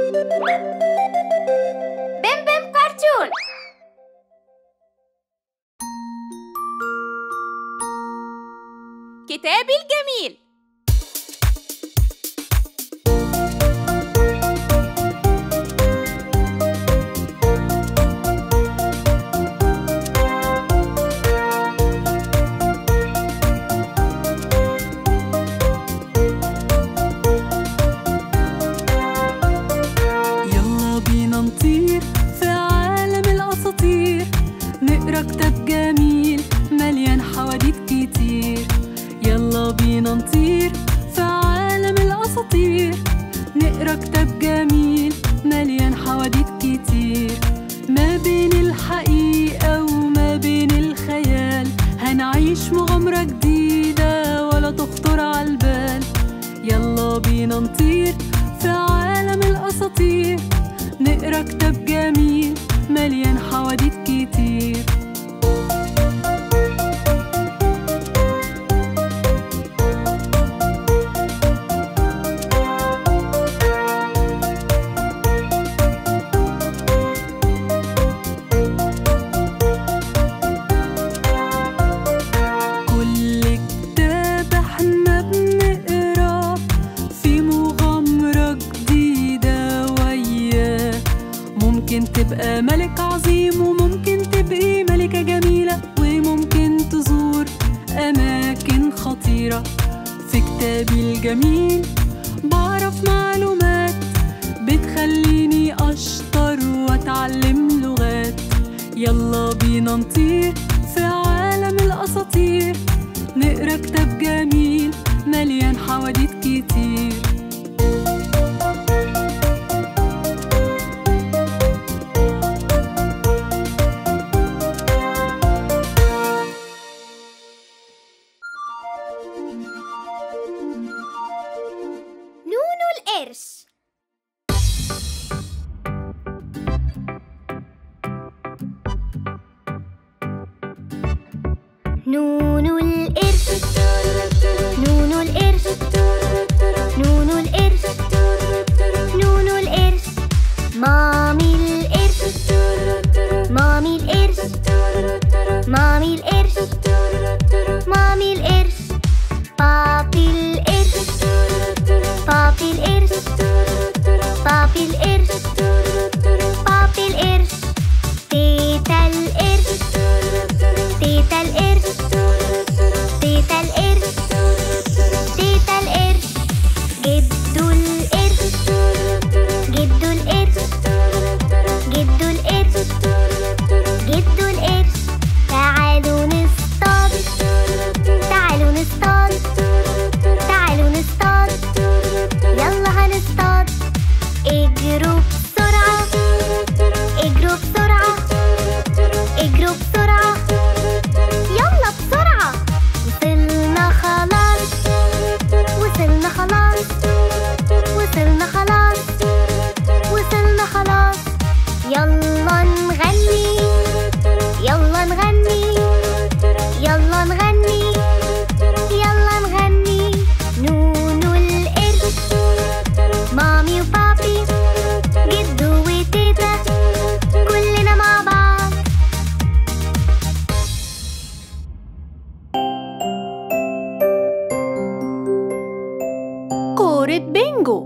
بيم بيم كرتون كتابي الجميل يلا بينا نطير في عالم الأساطير نقرا كتاب جميل مليان حواديت كتير يلا بينا نطير في عالم الأساطير نقرا كتاب جميل مليان حواديت كتير ما بين الحقيقة وما بين الخيال هنعيش مغامرة جديدة ولا تخطر عالبال يلا بينا نطير في عالم الأساطير نقرا كتاب جميل مليان حواديت كتير كل كتاب احنا بنقراه في مغامرة جديدة وياه ممكن تبقى ملك عظيم وممكن تبقي ملكة جميلة وممكن تزور أماكن خطيرة في كتابي الجميل بعرف معلومات بتخليني أشطر وأتعلم لغات يلا بينا نطير في عالم الأساطير نقرا كتاب جميل مليان حواديت كتير نونو القرش نونو القرش نونو القرش نونو القرش نونو القرش مامي القرش مامي القرش مامي القرش مامي القرش بابي القرش بابي القرش بابي القرش بابي القرش تيتا القرش تيتا القرش تيتا القرش تيتا القرش جدو القرش جدو القرش جدو القرش جدو القرش تعالوا نصطاد تعالوا نصطاد تعالوا نصطاد يلا هنصطاد اجروا بسرعة اجروا بسرعة اجروا بسرعة يلا بسرعة وصلنا خلاص وصلنا خلاص وصلنا خلاص وصلنا خلاص يلا نغني يلا نغني يلا نغني يلا نغني نونو القرش مامي وبابي جدو وتيتا كلنا مع بعض كورة بينجو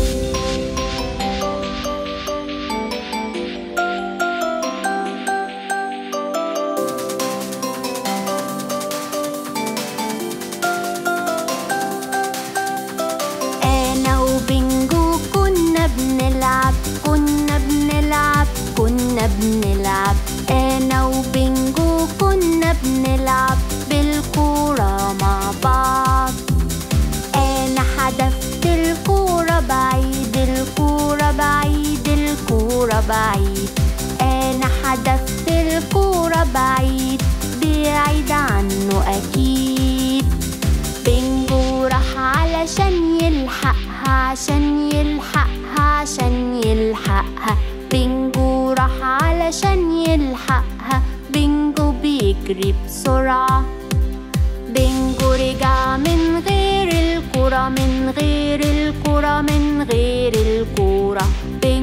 أنا وبنجو كنا بنلعب كنا بنلعب كنا بنلعب أنا وبنجو كنا بنلعب بالكورة مع بعض أنا حدفت الكورة بعيد الكورة بعيد الكورة بعيد أنا حدفت الكورة بعيد بعيد عنه أكيد بنجو راح علشان يلحقها عشان يلحقها عشان يلحقها بنجو راح علشان يلحقها بنجو بيجري بسرعة بنجو رجع من غير الكرة من غير الكرة من غير الكرة بنجو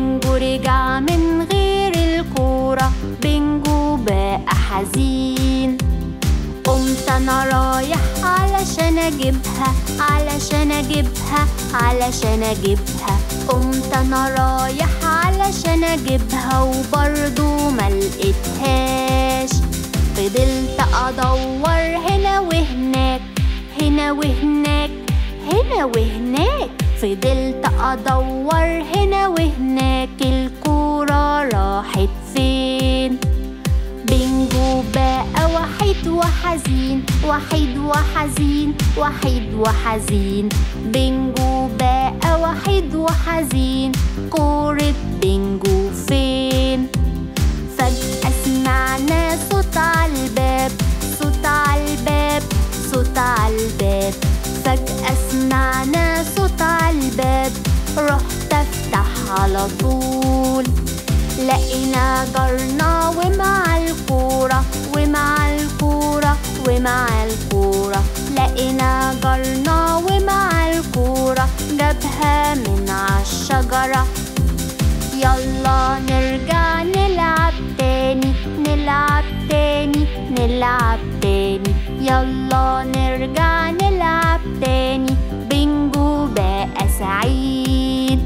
وحزين قمت انا رايح علشان اجيبها علشان اجيبها علشان اجيبها قمت انا رايح علشان اجيبها وبرضو ما لقيتهاش فضلت ادور هنا وهناك هنا وهناك هنا وهناك فضلت ادور هنا وهناك الكورة راحت فين بنجو بقى وحيد وحزين وحيد وحزين وحيد وحزين بنجو بقى وحيد وحزين كورة بنجو فين فجأة سمعنا صوت عالباب صوت عالباب صوت عالباب فجأة سمعنا صوت عالباب رحت افتح على طول لقينا جارنا ومع الكورة ومع الكورة ومع الكورة لقينا جارنا ومع الكورة جابها من عالشجرة يلا نرجع نلعب تاني نلعب تاني نلعب تاني يلا نرجع نلعب تاني بنجو بقى سعيد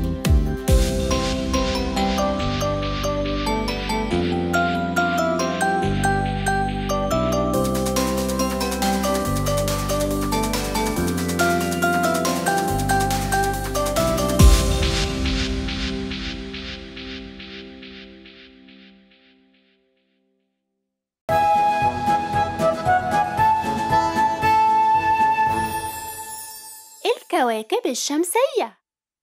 الكواكب الشمسية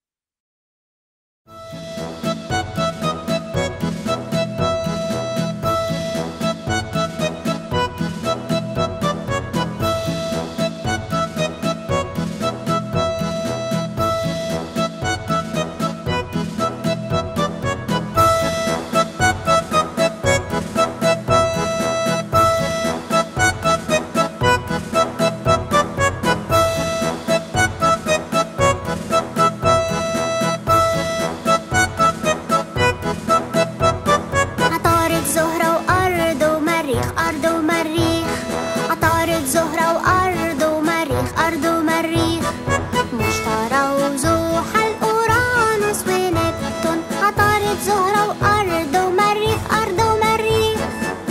عطارد زهرة وأرض ومريخ أرض ومريخ عطارد زهرة وأرض ومريخ أرض ومريخ مشتري وزحل أورانوس ونبتون عطارد زهرة وأرض ومريخ أرض ومريخ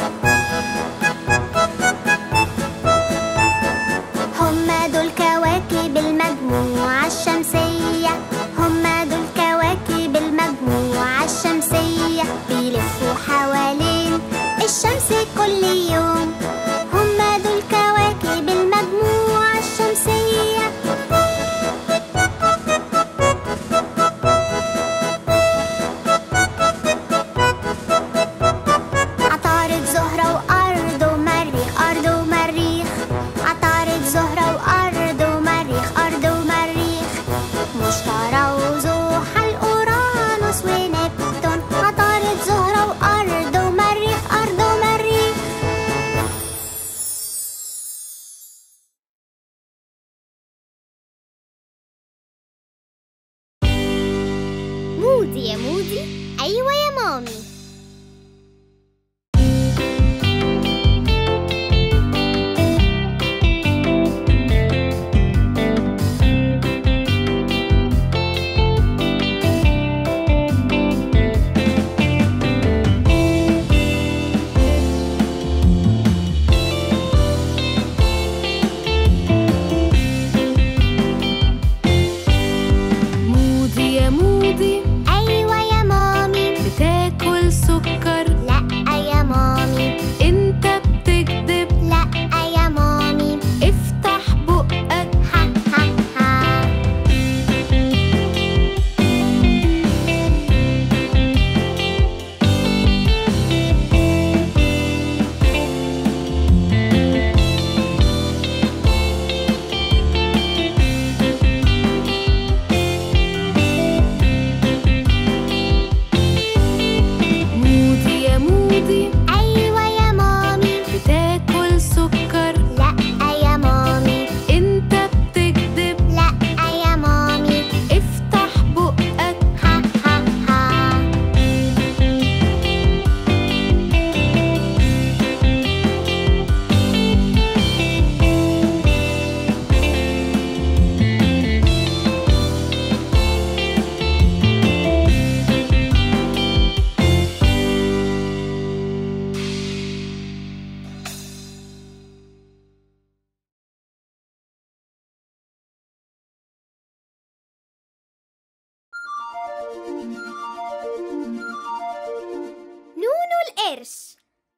هما دول كواكب المجموعة الشمسية هما دول كواكب المجموعة الشمسية بيلفوا حوالين الشمس كل يوم هما دول كواكب المجموعة الشمسية عطارد زهرة وأرض ومريخ أرض ومريخ عطارد زهرة وأرض ومريخ أرض ومريخ مشتري وزحل أورانوس ونبتون عطارد زهرة وأرض ومريخ أرض ومريخ مودي يا مودي أيوة يا مامي مودي يا مودي أيوة يا مامي بتاكل سكر لأ يا مامي انت بتكذب لأ يا مامي افتح بقك ها ها ها مودي نونو القرش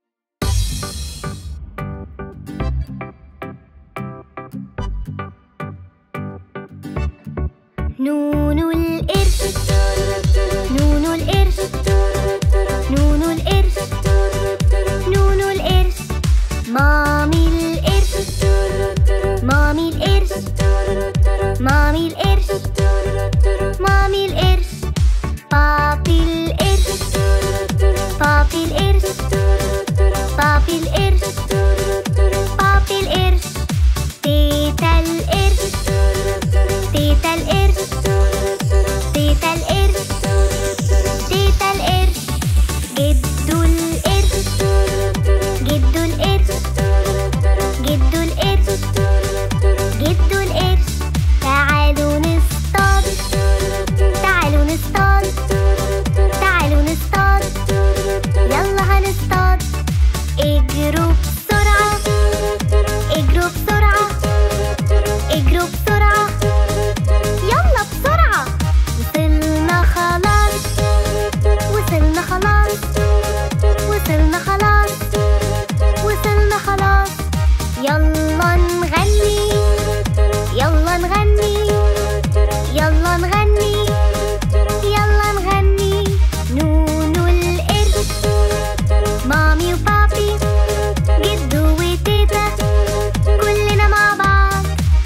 نونو القرش نونو القرش نونو القرش نونو القرش مامي القرش مامي القرش مامي القرش مامي القرش بابي القرش بابي القرش بابي القرش بابي القرش تيتا القرش تيتا القرش تيتا القرش تيتا القرش جدو القرش جدو القرش جدو القرش جدو القرش تعالوا نصطاد تعالوا نصطاد تعالوا نصطاد يلا هنصطاد اجروا بسرعة اجروا بسرعة اجروا بسرعة يلا بسرعة وصلنا خلاص وصلنا خلاص وصلنا خلاص وصلنا خلاص يلا نغني يلا نغني يلا نغني يلا نغني نونو القرش مامي وبابي جدو وتيتا كلنا مع بعض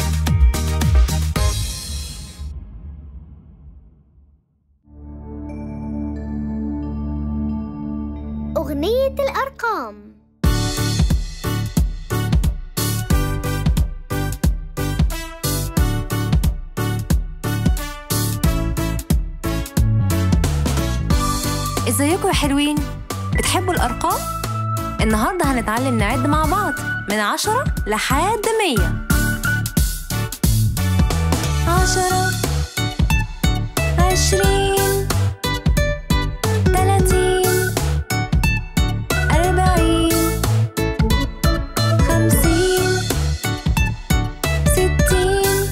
أغنية الأرقام ازيكم يا حلوين بتحبوا الارقام النهارده هنتعلم نعد مع بعض من عشرة لحد مية عشرة عشرين تلاتين أربعين خمسين ستين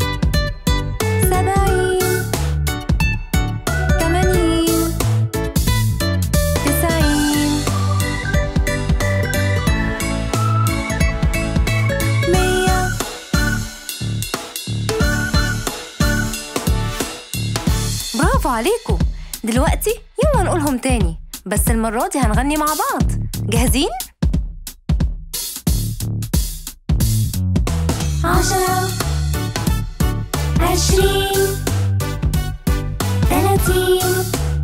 سبعين تمانين تسعين مية برافو عليكم دلوقتي يلا نقولهم تاني بس المرة دي هنغني مع بعض جاهزين؟ عشرة عشرين ثلاثين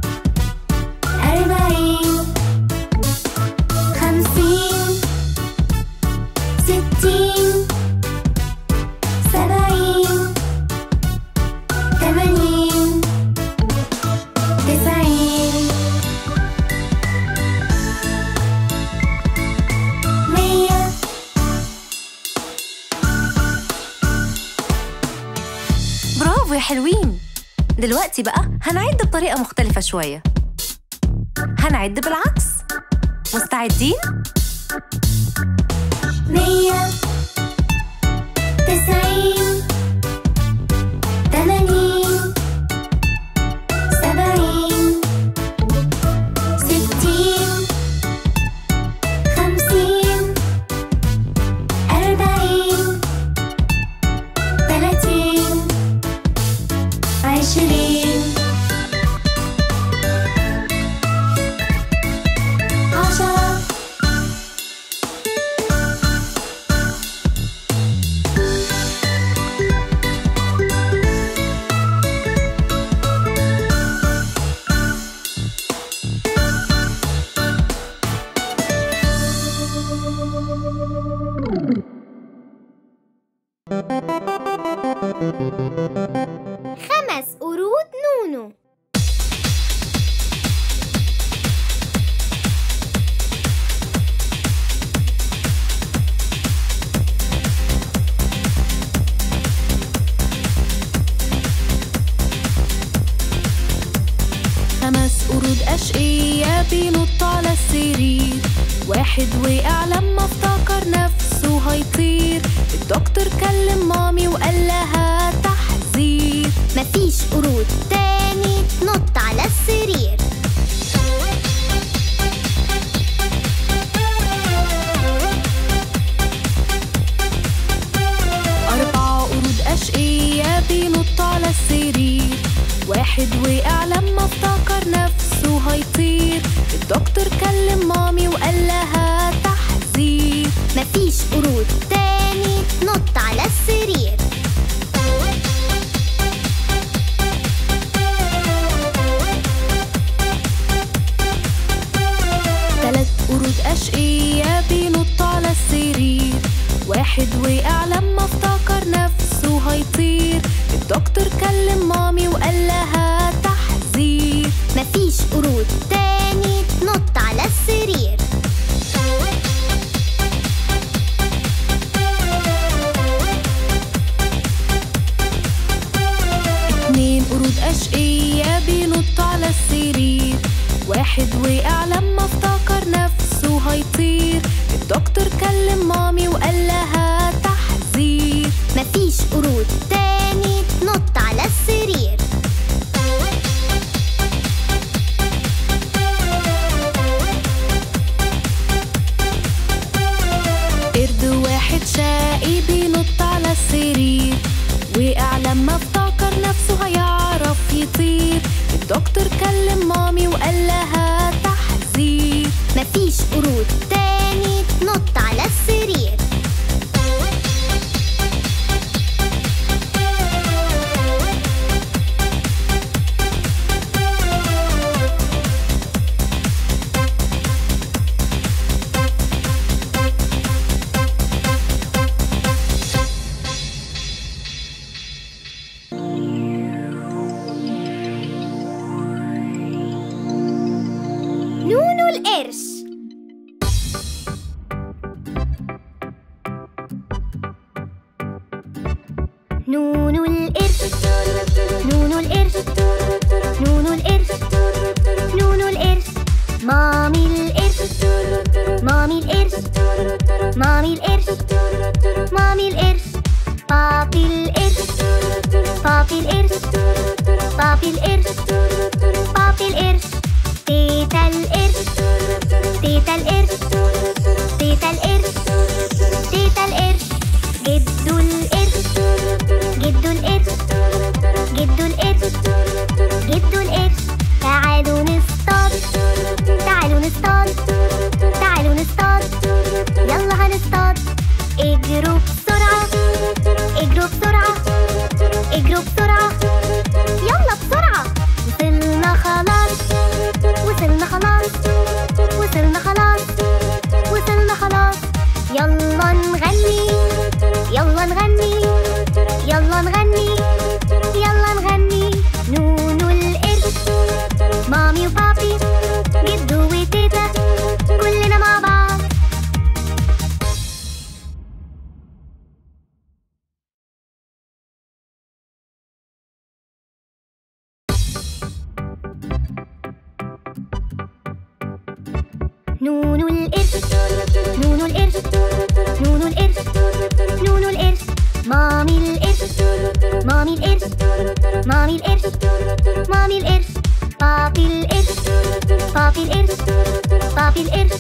أربعين خمسين ستين سبعين ثمانين تسعين مية برافو يا حلوين دلوقتي بقى هنعد بطريقة مختلفة شوية هنعد بالعكس مستعدين؟ مية تسعين تمانين سبعين ستين خمسين أربعين تلاتين عشرين عشرة خمس قرود نونو خمس قرود أشقية بينطوا على السرير واحد وقع لما افتكر نفسه هيطير الدكتور كلم مامي وقال لها تحذير مفيش قرود تاني تنط على واحد وقع لما افتكر نفسه هيطير الدكتور كلم مامي وقال لها تحذير مفيش قرود تاني تنط على السرير اتنين قرود أشقية بينطوا على السرير واحد وقع لما افتكر نفسه هيطير الدكتور كلم مامي وقال لها تحذير مفيش قرود تاني تنط على السرير قرد واحد شقي بينط على السرير وقع لما افتكر نفسه هيعرف يطير الدكتور كلم مامي وقال لها تحذير مفيش قرود تاني تنط على السرير نونو القرش نونو القرش نونو القرش نونو القرش نونو القرش مامي القرش مامي القرش مامي القرش مامي القرش بابي القرش بابي القرش بابي القرش بابي القرش تيتا القرش تيتا القرش تيتا القرش تيتا القرش جدو القرش جدو القرش جدو القرش جدو القرش تعالوا نصطاد تعالوا نصطاد تعالوا نصطاد يلا هنصطاد اجروا بسرعة اجروا بسرعة اجروا بسرعة يلا بسرعة وصلنا خلاص وصلنا خلاص وصلنا خلاص وصلنا خلاص يلا نغني يلا نغني يلا نغني يلا نغني نونو القرش مامي وبابي جدو وتيتا كلنا مع بعض نونو القرش نونو القرش نونو القرش نونو القرش مامي القرش مامي القرش مامي القرش مامي القرش بابي القرش بابي القرش بابي القرش